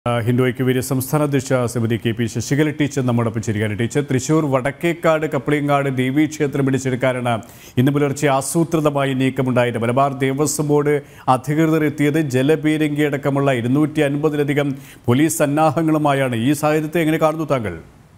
ആ, ഹിന്ദു ഐക്യവേദിയ സംസ്ഥാന അധ്യക്ഷ Shrimati K P Sasikala teacher നമ്മോടൊപ്പം ചേരുകയാണ് ടീച്ചർ തൃശൂർ വടക്കേക്കാട് കപ്പളിയങ്ങാട് ദേവീക്ഷേത്രം പിടിച്ചെടുക്കാനാണ് ഇന്ന് പുലർച്ചെ ആസൂത്രിതമായി നീക്കമുണ്ടായത് മലബാർ ദേവസ്വം ബോർഡ് അധികൃതർ എത്തിയത് ജലപീരങ്കി അടക്കമുള്ള ഇരുന്നൂറ്റി അൻപതിലധികം പോലീസ് സന്നാഹങ്ങളുമായാണ് ഈ സാഹചര്യത്തെ എങ്ങനെ കാണുന്നു താങ്കൾ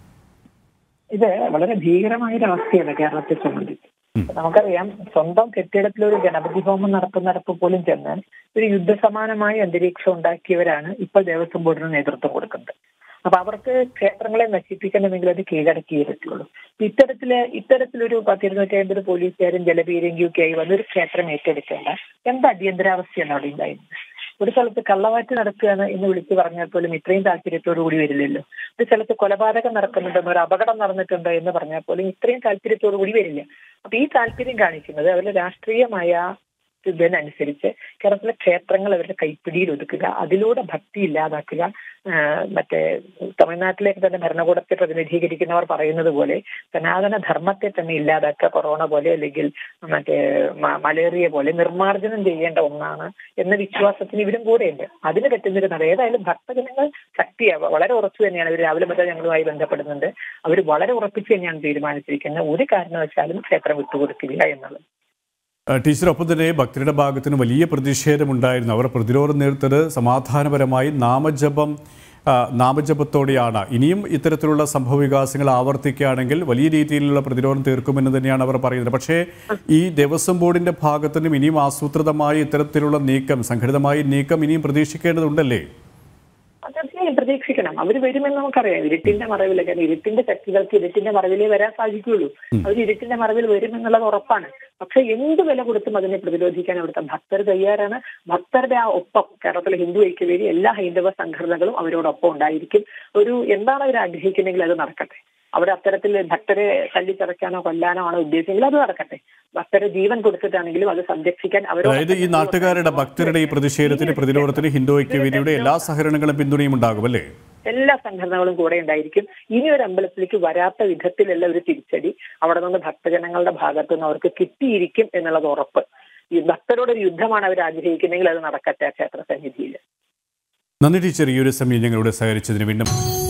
ഇത് വളരെ ഭീകരമായ ഒരു അവസ്ഥയാണ് കേരളത്തെ സംബന്ധിച്ച് നമുക്കറിയാം സ്വന്തം കെട്ടിടത്തിൽ ഒരു ഗണപതി ഹോമം നടത്തുന്നിടത്ത് പോലും ചെന്ന് ഒരു യുദ്ധസമാനമായ അന്തരീക്ഷം ഉണ്ടാക്കിയവരാണ് ഇപ്പോൾ ദേവസ്വം ബോർഡിന് നേതൃത്വം കൊടുക്കുന്നത് അപ്പൊ അവർക്ക് ക്ഷേത്രങ്ങളെ നശിപ്പിക്കണമെങ്കിൽ അത് കീഴടക്കിയേ പറ്റുള്ളൂ ഇത്തരത്തില് ഇത്തരത്തിലൊരു പത്തിരുന്നൂറ്റി അമ്പത് പോലീസുകാരും ജലപീരങ്കിയും ഒക്കെ ആയി വന്നൊരു ക്ഷേത്രം ഏറ്റെടുക്കേണ്ട എന്ത് അടിയന്തരാവസ്ഥയാണ് അവിടെ ഉണ്ടായിരുന്നത് ഒരു സ്ഥലത്ത് കള്ളവാറ്റ് നടക്കുകയാണ് എന്ന് വിളിച്ചു പറഞ്ഞാൽ പോലും ഇത്രയും താല്പര്യത്തോടു കൂടി വരില്ലല്ലോ ഒരു സ്ഥലത്ത് കൊലപാതകം നടക്കുന്നുണ്ടെന്ന് ഒരു അപകടം നടന്നിട്ടുണ്ട് എന്ന് പറഞ്ഞാൽ പോലും ഇത്രയും താല്പര്യത്തോടു കൂടി വരില്ല അപ്പൊ ഈ താല്പര്യം കാണിക്കുന്നത് അവരുടെ രാഷ്ട്രീയമായ ഇതിനനുസരിച്ച് കേരളത്തിലെ ക്ഷേത്രങ്ങൾ അവരുടെ കൈപ്പിടിയിൽ ഒതുക്കുക അതിലൂടെ ഭക്തി ഇല്ലാതാക്കുക ആ, മറ്റേ തമിഴ്നാട്ടിലേക്ക് തന്നെ ഭരണകൂടത്തെ പ്രതിനിധീകരിക്കുന്നവർ പറയുന്നത് പോലെ സനാതന ധർമ്മത്തെ തന്നെ ഇല്ലാതാക്കുക കൊറോണ പോലെ അല്ലെങ്കിൽ മറ്റേ മ- മലേറിയ പോലെ നിർമ്മാർജ്ജനം ചെയ്യേണ്ട ഒന്നാണ് എന്ന വിശ്വാസത്തിന് ഇവരും കൂടെയുണ്ട് അതിന് പറ്റുന്നൊരു നട ഏതായാലും ഭക്തജനങ്ങൾ ശക്തിയാവുക വളരെ ഉറച്ചു തന്നെയാണ് ഇവർ രാവിലെ മുതൽ ഞങ്ങളുമായി ബന്ധപ്പെടുന്നുണ്ട് അവർ വളരെ ഉറപ്പിച്ച് തന്നെയാണ് തീരുമാനിച്ചിരിക്കുന്നത് ഒരു കാരണവശാലും ക്ഷേത്രം വിട്ടുകൊടുക്കില്ല എന്നുള്ളത് ആ, ടീച്ചർ ഒപ്പം തന്നെ ഭക്തരുടെ ഭാഗത്തിന് വലിയ പ്രതിഷേധമുണ്ടായിരുന്നു അവർ പ്രതിരോധം നേരിട്ടത് സമാധാനപരമായി നാമജപം ആ, നാമജപത്തോടെയാണ് ഇനിയും ഇത്തരത്തിലുള്ള സംഭവ വികാസങ്ങൾ ആവർത്തിക്കുകയാണെങ്കിൽ വലിയ രീതിയിലുള്ള പ്രതിരോധം തീർക്കുമെന്ന് തന്നെയാണ് അവർ പറയുന്നത് പക്ഷേ ഈ ദേവസ്വം ബോർഡിന്റെ ഭാഗത്തു നിന്നും ഇനിയും ആസൂത്രിതമായ ഇത്തരത്തിലുള്ള നീക്കം സംഘടിതമായ നീക്കം ഇനിയും പ്രതീക്ഷിക്കേണ്ടതുണ്ടല്ലേ അത് തീർച്ചയായും പ്രതീക്ഷിക്കണം അവർ വരുമെന്ന് നമുക്കറിയാം ഇരുട്ടിന്റെ മറവിൽ കാരണം ഇരുട്ടിന്റെ ശക്തികൾക്ക് ഇരുട്ടിന്റെ മറവിലേ വരാൻ സാധിക്കുകയുള്ളൂ അവർ ഇരുട്ടിന്റെ മറവിൽ വരുമെന്നുള്ളത് ഉറപ്പാണ് പക്ഷെ എന്ത് വില കൊടുത്തും അതിനെ പ്രതിരോധിക്കാൻ അവിടുത്തെ ഭക്തർ തയ്യാറാണ് ഭക്തരുടെ ആ ഒപ്പം കേരളത്തിലെ ഹിന്ദു ഐക്യവേദി എല്ലാ ഹൈന്ദവ സംഘടനകളും അവരോടൊപ്പം ഉണ്ടായിരിക്കും ഒരു എന്താണ് അവർ ആഗ്രഹിക്കുന്നെങ്കിൽ അത് നടക്കട്ടെ അവിടെ അത്തരത്തിൽ ഭക്തരെ തല്ലിച്ചതയ്ക്കാനോ കൊല്ലാനോ ആണ് ഉദ്ദേശിച്ചെങ്കിൽ അത് നടക്കട്ടെ ഭക്തരെ ജീവൻ കൊടുത്തിട്ടാണെങ്കിലും അത് സംരക്ഷിക്കാൻ അതായത് ഈ നാട്ടുകാരുടെ ഭക്തരുടെ ഈ പ്രതിഷേധത്തിന് പ്രതിരോധത്തിന് ഹിന്ദു ഐക്യവേദിയുടെ എല്ലാ സഹകരണങ്ങളും പിന്തുണയും ഉണ്ടാകും അല്ലേ എല്ലാ സംഘടനകളും കൂടെ ഉണ്ടായിരിക്കും ഇനി ഒരു അമ്പലത്തിലേക്ക് വരാത്ത വിധത്തിലുള്ള ഒരു തിരിച്ചടി അവിടെ നിന്ന് ഭക്തജനങ്ങളുടെ ഭാഗത്തു നിന്ന് അവർക്ക് കിട്ടിയിരിക്കും എന്നുള്ളത് ഉറപ്പ് ഈ ഭക്തരോടൊരു യുദ്ധമാണ് അവർ ആഗ്രഹിക്കുന്നെങ്കിൽ അത് നടക്കട്ടെ ആ ക്ഷേത്ര സന്നിധിയിൽ നന്ദി ടീച്ചർ ഈ ഒരു സമയം ഞങ്ങളോട് സഹകരിച്ചതിന് വീണ്ടും